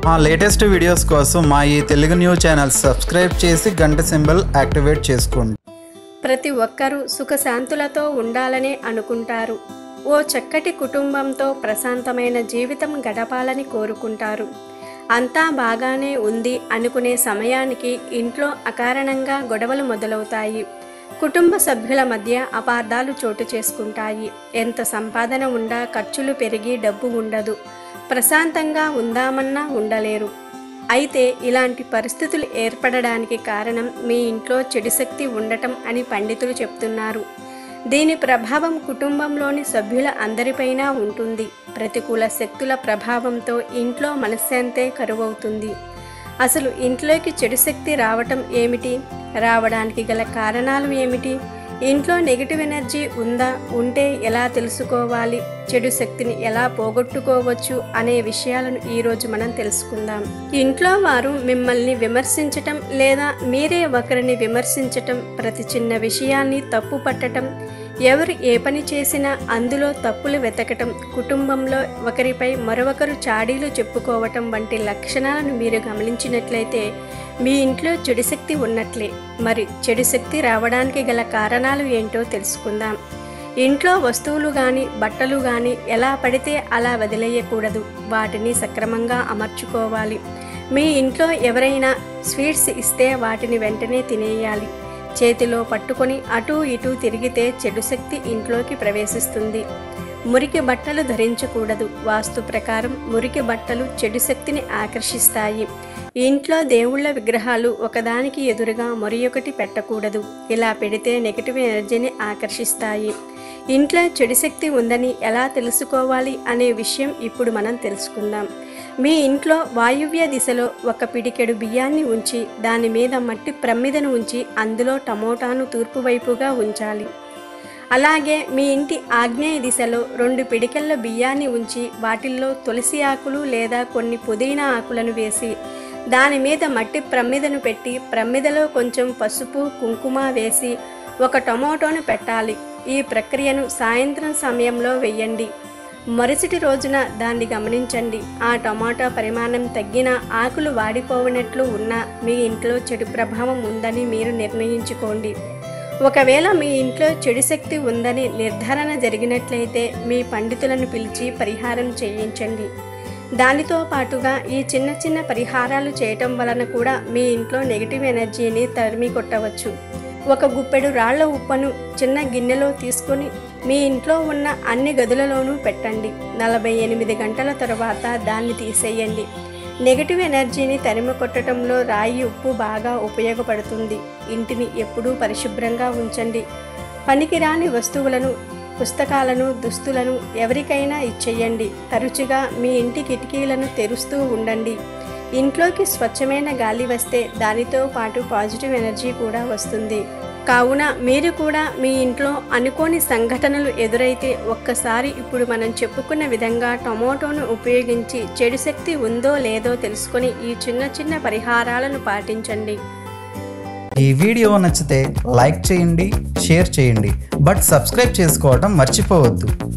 మా latest videos కోసం మా ఈ తెలుగు న్యూస్ ఛానల్ సబ్స్క్రైబ్ చేసి గంట సింబల్ యాక్టివేట్ చేసుకోండి ప్రతి ఒక్కరూ సుఖశాంతులతో ఉండాలని అనుకుంటారు ఓ చక్కటి కుటుంబంతో ప్రశాంతమైన జీవితం గడపాలని కోరుకుంటారు అంతా బాగానే ఉంది అనుకునే సమయానికి ఇంట్లో అకారణంగా గొడవలు మొదలవుతాయి కుటుంబ సభ్యుల మధ్య అపార్థాలు చోటు చేసుకుంటాయి ఎంత సంపాదన ఉండా ఖర్చులు పెరిగి డబ్బు ఉండదు ప్రశాంతంగా ఉందామన్నా ఉండలేరు అయితే ఇలాంటి పరిస్థితులు ఏర్పడడానికి కారణం మీ ఇంట్లో చెడు శక్తి ఉండటం అని పండితులు చెప్తున్నారు దీని ప్రభావం కుటుంబంలోని సభ్యుల అందరిపైన ఉంటుంది ప్రతికూల శక్తుల ప్రభావంతో ఇంట్లో మనశ్శాంతే కరువవుతుంది అసలు ఇంట్లోకి చెడు శక్తి రావటం ఏమిటి రావడానికి గల కారణాలు ఏమిటి ఇంట్లో నెగిటివ్ ఎనర్జీ ఉందా ఉంటే ఎలా తెలుసుకోవాలి చెడు శక్తిని ఎలా పోగొట్టుకోవచ్చు అనే విషయాలను ఈరోజు మనం తెలుసుకుందాం ఇంట్లో వారు మిమ్మల్ని విమర్శించటం లేదా మీరే ఒకరిని విమర్శించటం ప్రతి చిన్న విషయాన్ని తప్పు పట్టటం ఎవరు ఏ పని చేసినా అందులో తప్పులు వెతకటం కుటుంబంలో ఒకరిపై మరొకరు చాడీలు చెప్పుకోవటం వంటి లక్షణాలను మీరు గమనించినట్లయితే మీ ఇంట్లో చెడు శక్తి ఉన్నట్లే మరి చెడు శక్తి రావడానికి గల కారణాలు ఏంటో తెలుసుకుందాం ఇంట్లో వస్తువులు కానీ బట్టలు కానీ ఎలా పడితే అలా వదిలేయకూడదు వాటిని సక్రమంగా అమర్చుకోవాలి మీ ఇంట్లో ఎవరైనా స్వీట్స్ ఇస్తే వాటిని వెంటనే తినేయాలి చేతిలో పట్టుకొని అటూ ఇటూ తిరిగితే చెడు శక్తి ఇంట్లోకి ప్రవేశిస్తుంది మురికి బట్టలు ధరించకూడదు వాస్తు ప్రకారం మురికి బట్టలు చెడు శక్తిని ఆకర్షిస్తాయి ఇంట్లో దేవుళ్ళ విగ్రహాలు ఒకదానికి ఎదురుగా మరి ఒకటి పెట్టకూడదు ఇలా పెడితే నెగిటివ్ ఎనర్జీని ఆకర్షిస్తాయి ఇంట్లో చెడు శక్తి ఉందని ఎలా తెలుసుకోవాలి అనే విషయం ఇప్పుడు మనం తెలుసుకుందాం మీ ఇంట్లో వాయువ్య దిశలో ఒక పిడికెడు బియ్యాన్ని ఉంచి దాని మీద మట్టి ప్రమ్మిదను ఉంచి అందులో టమోటాను తూర్పు వైపుగా ఉంచాలి అలాగే మీ ఇంటి ఆగ్నేయ దిశలో రెండు పిడికెళ్ళ బియ్యాన్ని ఉంచి వాటిల్లో తులసి ఆకులు లేదా కొన్ని పుదీనా ఆకులను వేసి దాని మీద మట్టి ప్రమ్మిదను పెట్టి ప్రమ్మిదలో కొంచెం పసుపు కుంకుమ వేసి ఒక టమోటోను పెట్టాలి ఈ ప్రక్రియను సాయంత్రం సమయంలో వెయ్యండి మరుసటి రోజున దాన్ని గమనించండి ఆ టమాటా పరిమాణం తగ్గిన ఆకులు వాడిపోయినట్లు ఉన్న మీ ఇంట్లో చెడు ప్రభావం ఉందని మీరు నిర్ణయించుకోండి ఒకవేళ మీ ఇంట్లో చెడు శక్తి ఉందని నిర్ధారణ జరిగినట్లయితే మీ పండితులను పిలిచి పరిహారం చేయించండి దానితో పాటుగా ఈ చిన్న చిన్న పరిహారాలు చేయటం వలన కూడా మీ ఇంట్లో నెగిటివ్ ఎనర్జీని తరిమి కొట్టవచ్చు ఒక గుప్పెడు రాళ్ల ఉప్పను చిన్న గిన్నెలో తీసుకొని మీ ఇంట్లో ఉన్న అన్ని గదులలోనూ పెట్టండి నలభై ఎనిమిది గంటల తర్వాత దాన్ని తీసేయండి నెగిటివ్ ఎనర్జీని తరిమి కొట్టడంలో రాయి ఉప్పు బాగా ఉపయోగపడుతుంది ఇంటిని ఎప్పుడూ పరిశుభ్రంగా ఉంచండి పనికిరాని వస్తువులను పుస్తకాలను దుస్తులను ఎవరికైనా ఇచ్చేయండి తరచుగా మీ ఇంటి కిటికీలను తెరుస్తూ ఉండండి ఇంట్లోకి స్వచ్ఛమైన గాలి వస్తే దానితో పాటు పాజిటివ్ ఎనర్జీ కూడా వస్తుంది కావున మీరు కూడా మీ ఇంట్లో అనుకోని సంఘటనలు ఎదురైతే ఒక్కసారి ఇప్పుడు మనం చెప్పుకున్న విధంగా టొమాటోను ఉపయోగించి చెడు శక్తి ఉందో లేదో తెలుసుకొని ఈ చిన్న చిన్న పరిహారాలను పాటించండి ఈ వీడియో నచ్చితే లైక్ చేయండి షేర్ చేయండి బట్ సబ్స్క్రైబ్ చేసుకోవడం మర్చిపోవద్దు